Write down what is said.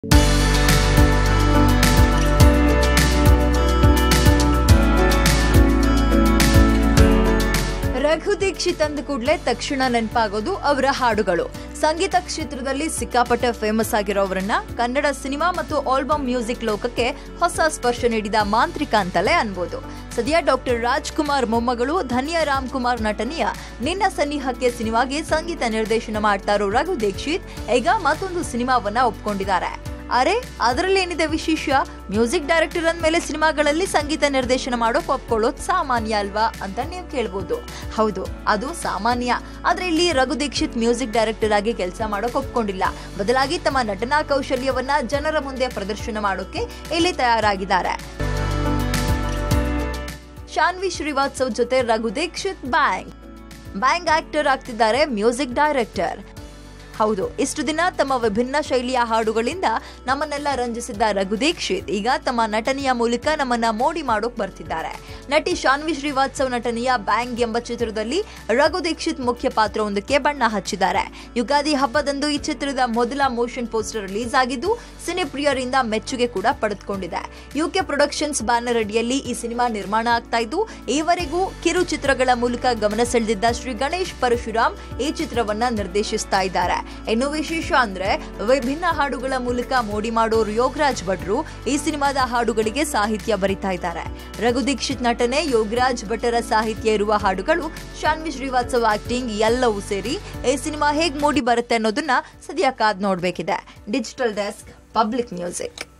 ರಘು ದೀಕ್ಷಿತ್ ಅಂದ ಕೂಡಲೇ ತಕ್ಷಣ ನೆನಪಾಗೋದು ಅವರ ಹಾಡುಗಳು ಸಂಗೀತ ಕ್ಷೇತ್ರದಲ್ಲಿ ಸಿಕ್ಕಾಪಟ್ಟೆ ಫೇಮಸ್ ಆಗಿರೋವರನ್ನ ಕನ್ನಡ ಸಿನಿಮಾ ಮತ್ತು ಆಲ್ಬಮ್ ಮ್ಯೂಸಿಕ್ ಲೋಕಕ್ಕೆ ಹೊಸ ಸ್ಪರ್ಶ ನೀಡಿದ ಮಾಂತ್ರಿಕ ಅಂತಲೇ ಅನ್ಬೋದು ಸದ್ಯ ಡಾಕ್ಟರ್ ರಾಜ್ಕುಮಾರ್ ಮೊಮ್ಮಗಳು ಧನ್ಯ ರಾಮ್ಕುಮಾರ್ ನಟನೆಯ ನಿನ್ನ ಸನ್ನಿಹಕ್ಕೆ ಸಿನಿಮಾಗೆ ಸಂಗೀತ ನಿರ್ದೇಶನ ಮಾಡ್ತಾ ಇರೋ ರಘು ದೀಕ್ಷಿತ್ ಈಗ ಮತ್ತೊಂದು ಸಿನಿಮಾವನ್ನ ಒಪ್ಕೊಂಡಿದ್ದಾರೆ ಅರೆ ಅದರಲ್ಲೇನಿದೆ ವಿಶೇಷ ಮ್ಯೂಸಿಕ್ ಡೈರೆಕ್ಟರ್ ಅಂದ್ಮೇಲೆ ಸಿನಿಮಾಗಳಲ್ಲಿ ಸಂಗೀತ ನಿರ್ದೇಶನ ಮಾಡೋಕ್ ಒಪ್ಕೊಳ್ಳೋದು ಸಾಮಾನ್ಯ ಅಲ್ವಾ ಅಂತ ನೀವು ಕೇಳ್ಬೋದು ಹೌದು ಅದು ಸಾಮಾನ್ಯ ಆದ್ರೆ ಇಲ್ಲಿ ರಘು ದೀಕ್ಷಿತ್ ಮ್ಯೂಸಿಕ್ ಡೈರೆಕ್ಟರ್ ಆಗಿ ಕೆಲಸ ಮಾಡೋಕ್ ಒಪ್ಕೊಂಡಿಲ್ಲ ಬದಲಾಗಿ ತಮ್ಮ ನಟನಾ ಕೌಶಲ್ಯವನ್ನ ಜನರ ಮುಂದೆ ಪ್ರದರ್ಶನ ಮಾಡೋಕೆ ಇಲ್ಲಿ ತಯಾರಾಗಿದ್ದಾರೆ ಶಾನ್ವಿ ಶ್ರೀವಾತ್ಸವ್ ಜೊತೆ Raghu Dixit bang bang actor ಆಗ್ತಿದ್ದಾರೆ ಮ್ಯೂಸಿಕ್ ಡೈರೆಕ್ಟರ್ ಹೌದು ಇಷ್ಟು ದಿನ ತಮ್ಮ ವಿಭಿನ್ನ ಶೈಲಿಯ ಹಾಡುಗಳಿಂದ ನಮ್ಮನ್ನೆಲ್ಲ ರಂಜಿಸಿದ್ದ ರಘು ದೀಕ್ಷಿತ್ ಈಗ ತಮ್ಮ ನಟನೆಯ ಮೂಲಕ ನಮ್ಮನ್ನ ಮೋಡಿ ಮಾಡೋಕ್ ಬರ್ತಿದ್ದಾರೆ ನಟಿ ಶಾನ್ವಿ ಶ್ರೀವಾತ್ಸವ್ ನಟನೆಯ ಬ್ಯಾಂಗ್ ಎಂಬ ಚಿತ್ರದಲ್ಲಿ ರಘು ದೀಕ್ಷಿತ್ ಮುಖ್ಯ ಪಾತ್ರವೊಂದಕ್ಕೆ ಬಣ್ಣ ಹಚ್ಚಿದ್ದಾರೆ ಯುಗಾದಿ ಹಬ್ಬದಂದು ಈ ಚಿತ್ರದ ಮೊದಲ ಮೋಷನ್ ಪೋಸ್ಟರ್ ರಿಲೀಸ್ ಆಗಿದ್ದು ಸಿನಿ ಪ್ರಿಯರಿಂದ ಮೆಚ್ಚುಗೆ ಕೂಡ ಪಡೆದುಕೊಂಡಿದೆ ಯುಕೆ ಪ್ರೊಡಕ್ಷನ್ಸ್ ಬ್ಯಾನರ್ ಅಡಿಯಲ್ಲಿ ಈ ಸಿನಿಮಾ ನಿರ್ಮಾಣ ಆಗ್ತಾ ಇದ್ದು ಈವರೆಗೂ ಕಿರು ಚಿತ್ರಗಳ ಮೂಲಕ ಗಮನ ಸೆಳೆದಿದ್ದ ಶ್ರೀ ಗಣೇಶ್ ಪರಶುರಾಮ್ ಈ ಚಿತ್ರವನ್ನ ನಿರ್ದೇಶಿಸ್ತಾ ಇದ್ದಾರೆ ಇನ್ನು ವಿಶೇಷ ಅಂದ್ರೆ ವಿಭಿನ್ನ ಹಾಡುಗಳ ಮೂಲಕ ಮೋಡಿ ಮಾಡೋರು ಯೋಗರಾಜ್ ಭಟ್ರು ಈ ಸಿನಿಮಾದ ಹಾಡುಗಳಿಗೆ ಸಾಹಿತ್ಯ ಬರಿತಾ ಇದ್ದಾರೆ ರಘು ದೀಕ್ಷಿತ್ ನಟನೆ ಯೋಗರಾಜ್ ಭಟ್ಟರ ಸಾಹಿತ್ಯ ಇರುವ ಹಾಡುಗಳು ಶಾನ್ವಿ ಶ್ರೀವಾತ್ಸವ್ ಆಕ್ಟಿಂಗ್ ಎಲ್ಲವೂ ಸೇರಿ ಈ ಸಿನಿಮಾ ಹೇಗ್ ಮೂಡಿ ಬರುತ್ತೆ ಅನ್ನೋದನ್ನ ಸದ್ಯ ಕಾದ್ ನೋಡ್ಬೇಕಿದೆ ಡಿಜಿಟಲ್ ಡೆಸ್ಕ್ ಪಬ್ಲಿಕ್ ಮ್ಯೂಸಿಕ್